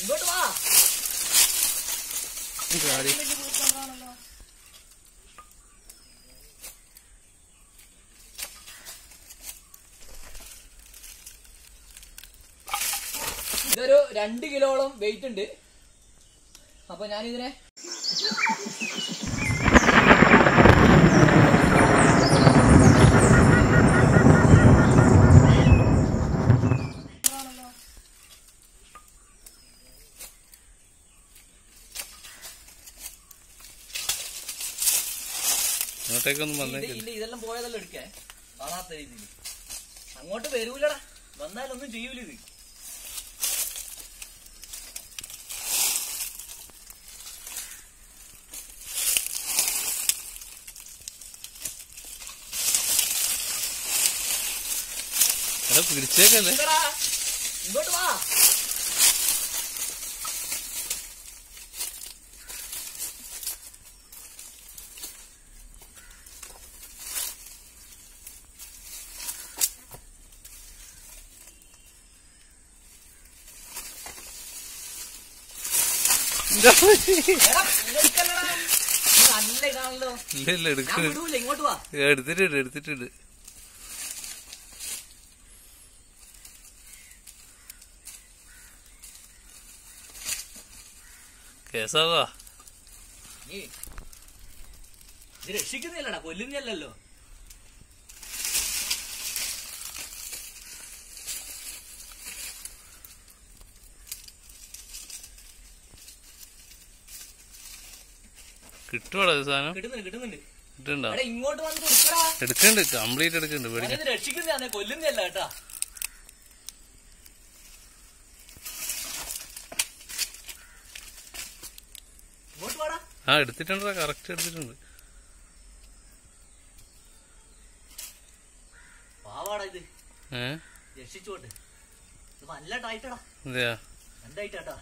ഇങ്ങോട്ട് വാ ഗാഡി ഇതൊരു രണ്ട് കിലോളം വെയിറ്റ് ഉണ്ട് അപ്പൊ ഞാനിതിനെ ഇങ്ങോട്ടേക്കൊന്നും ഇത് വന്നേക്കില്ല ഇല്ല, ഇതെല്ലാം പോയതെല്ലാം എടുക്കേ കാണാത്ത രീതിയിൽ അങ്ങോട്ട് വരൂലടാ വന്നാലൊന്നും ചെയ്യൂല ഇത് എടാ പിടിച്ചേക്കല്ലേ ഇങ്ങടാ, ഇങ്ങോട്ട് വാ എടാ, ഇങ്ങോട്ടല്ലടാ. ഇത് നല്ല ഇതാണല്ലോ ഇല്ല ഇല്ല ഞാൻ എടുക്കുന്നു വിടൂല ഇങ്ങോട്ട് വാ എടുത്തിട്ടുണ്ട് എടുത്തിട്ടുണ്ട് കേസാവാ നീ ഇത് രക്ഷിക്കുന്നില്ലടാ കൊല്ലുന്നില്ലല്ലോ കിട്ടുവാടാ ഇത് സാധനം കിട്ടുന്നുണ്ട് കിട്ടുന്നുണ്ട് കിട്ടുന്നുണ്ടോ എടാ ഇങ്ങോട്ട് വന്ന് കൊടുക്കടാ എടുക്കണ്ട് കംപ്ലീറ്റ് എടുക്കണ്ട് പേടിക്ക ഞാനിത് രക്ഷിക്കുന്നതാണ് കൊല്ലുന്നല്ല കേട്ടാ ഇങ്ങോട്ട് വാടാ ആ എടുത്തിട്ടുണ്ടാ കറക്റ്റ് എടുത്തിട്ടുണ്ട് പാവാടാ ഇത് ഏ രക്ഷിച്ചോട്ട് ഇത് നല്ല ടൈറ്റടാ അതെയാ നല്ല ടൈറ്റാട്ടാ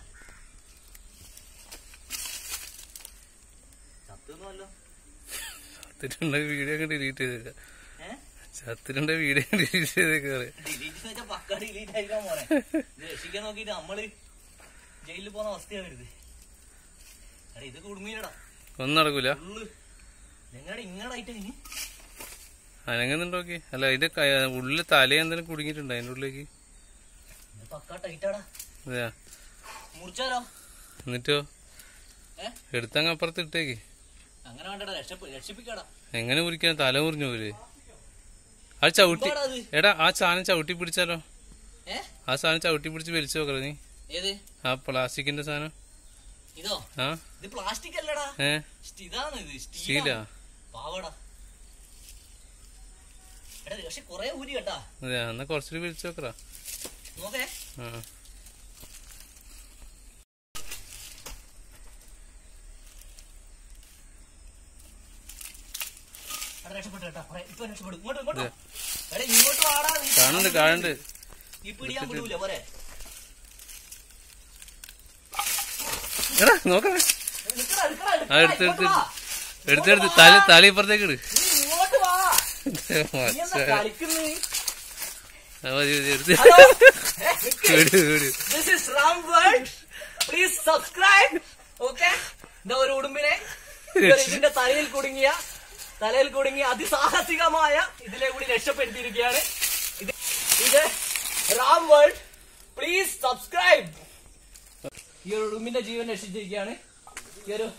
ചത്തുന്നല്ലോ ചത്തിട്ടുണ്ടെങ്കിൽ വീഡിയോ ഒക്കെ ഡിലീറ്റ് ചെയ്തേക്കാം ഏഹ് ചത്തിട്ടുണ്ടെങ്കിൽ വീഡിയോ ഡിലീറ്റ് ചെയ്തേക്കാം ഡിലീറ്റ് വെച്ചാൽ പക്ക ഡിലീറ്റ് ആയിരിക്കാൻ പോണെ ഇത് രക്ഷിക്കാൻ നോക്കിട്ട് നമ്മള് ജയിലിൽ പോകുന്ന അവസ്ഥയാ വരുത് എടാ ഇത് കുടുങ്ങിയില്ലടാ ഒന്നും നടക്കൂല ഫുള്ള് നിങ്ങളുടെ ഇങ്ങനെ ആയിട്ട് ഇനി അനങ്ങുന്നുണ്ടോക്കി അല്ല അതിന്റെ ക- ഉള്ളില് തല എന്തെങ്കിലും കുടുങ്ങിയിട്ടുണ്ട് അതിന്റെ ഉള്ളിലേക്ക് ഇത് പക്ക ടൈറ്റാടാ അതെയാ മുറിച്ചാലോ എന്നിട്ടോ ഏ എടുത്തങ്ങ് അപ്പുറത്ത് ഇട്ടേക്ക് അങ്ങനെ വേണ്ടടാ രക്ഷ രക്ഷിപ്പിക്കാടാ എങ്ങനെ മുറിക്കാൻ തല മുറിഞ്ഞു പോല് ആ ചവിട്ടി എന്താടാ അത്? എടാ ആ സാധനം ചവിട്ടി പിടിച്ചാലോ ഏ ആ സാധനം ചവിട്ടി പിടിച്ച് വലിച്ചു നോക്കല നീ ഏത് ആ പ്ലാസ്റ്റിക്കിന്റെ സാധനം ഇതോ ആ ഇത് പ്ലാസ്റ്റിക് അല്ലടാ ഏ സ്റ്റ് ഇതാണ് ഇത് സ്റ്റീലാ സ്റ്റീലാ പാവടാ എടാ പക്ഷെ കൊറേ ഊരി കേട്ടാ അതെയാ എന്നാ കുറച്ചുകൂടി വലിച്ചു നോക്കടാ നോക്കേ ആ എടാ രക്ഷപ്പെട്ടു കേട്ടാ കൊറേ ഇപ്പൊ രക്ഷപ്പെടും ഇങ്ങോട്ട് ഇങ്ങോട്ട് വാ. എടാ ഇങ്ങോട്ട് വാടാ നീ കാണുന്നുണ്ട് കാണുന്നുണ്ട് ഈ പിടിയാൻ വിടൂല പോരെ എടാ നോക്കണേ നിക്കടാ, നിക്കടാ, ആ നിക്കടാ, എടുത്ത് ഇങ്ങോട്ട് എടുത്ത് വാ. എടുത്തെടുത്ത് തല തല ഇപ്പുറത്തേക്ക് ഇട് നീ ഇങ്ങോട്ട് വാ നീ എന്താ കളിക്കുന്നേ ആ, മതി മതി എടുത്ത് ഹലോ ഏ, നിക്ക്. വീട് വീട് This is Ram World. Please subscribe. Okay? എന്താ ഒരു ഉടുമ്പിനെ ഇവർ ഇതിന്റെ തലയിൽ കുടുങ്ങിയ തലയിൽ കുടുങ്ങിയ അതിസാഹസികമായ ഇതിലെ കൂടി രക്ഷപ്പെടുത്തിയിരിക്കുകയാണ് ഇത് ഇത് റാം വേൾഡ് പ്ലീസ് സബ്സ്ക്രൈബ് ഈ ഒരു ഉടുമ്പിന്റെ ജീവൻ രക്ഷിച്ചിരിക്കുകയാണ് ഈ ഒരു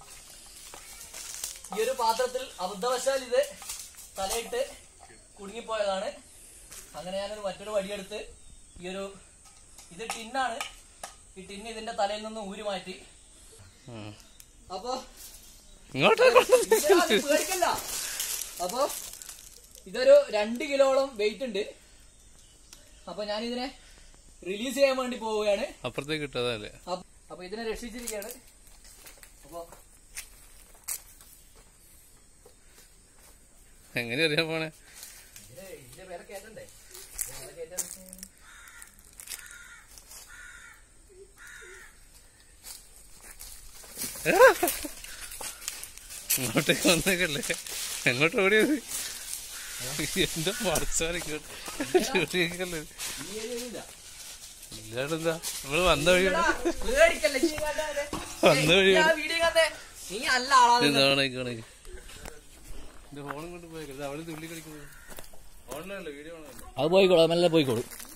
ഈ ഒരു പാത്രത്തിൽ അബദ്ധവശാൽ ഇത് തലയിട്ട് കുടുങ്ങിപ്പോയതാണ് അങ്ങനെ ഞാനൊരു മറ്റൊരു വടിയെടുത്ത് ഈ ഒരു ഇത് ടിന്നാണ് ഈ ടിന്ന് ഇതിന്റെ തലയിൽ നിന്ന് ഊരി മാറ്റി ഉം. അപ്പൊ ഇങ്ങോട്ട് ഇതിനെ ആരും പേടിക്കല്ല അപ്പൊ ഇതൊരു രണ്ട് കിലോളം വെയിറ്റ് ഉണ്ട് അപ്പൊ ഞാൻ ഇതിനെ റിലീസ് ചെയ്യാൻ വേണ്ടി പോവുകയാണ് അപ്പുറത്തേക്ക് ഇട്ടതല്ലേ അപ്പ- അപ്പൊ ഇതിനെ രക്ഷിച്ചിരിക്കുകയാണ് അപ്പൊ എങ്ങനെ അറിയാൻ പോണേ ഇതിന് ഇതിന്റെ പേരെ കേട്ടണ്ടേ ഇതിനെ കേറ്റാൻ ഇങ്ങോട്ടേക്ക് വന്നേക്കല്ലേ എങ്ങോട്ട് ഓടിയത് എന്റെ പറച്ചാലിക്കല്ലേ ഈ ഏരിയയിലില്ല ഇല്ലാതെന്താ നമ്മള് വന്ന വഴി എടാ, പേടിക്കല്ലേ, നീ കണ്ടേ? വന്ന വഴി ഏയ്, ആ വീഡിയോ കണ്ടേ? നീ അല്ല ആളാണ് കാണേക്ക് കാണേക്ക് എന്റെ ഫോണും കൊണ്ട് പോയേക്കരുത് അവള് തുള്ളി കളിക്കുന്നത് ഓൺലൈനല്ലേ വീഡിയോ ഓണല്ലേ അത് പോയിക്കോളൂ മെല്ലെ പോയിക്കോളൂ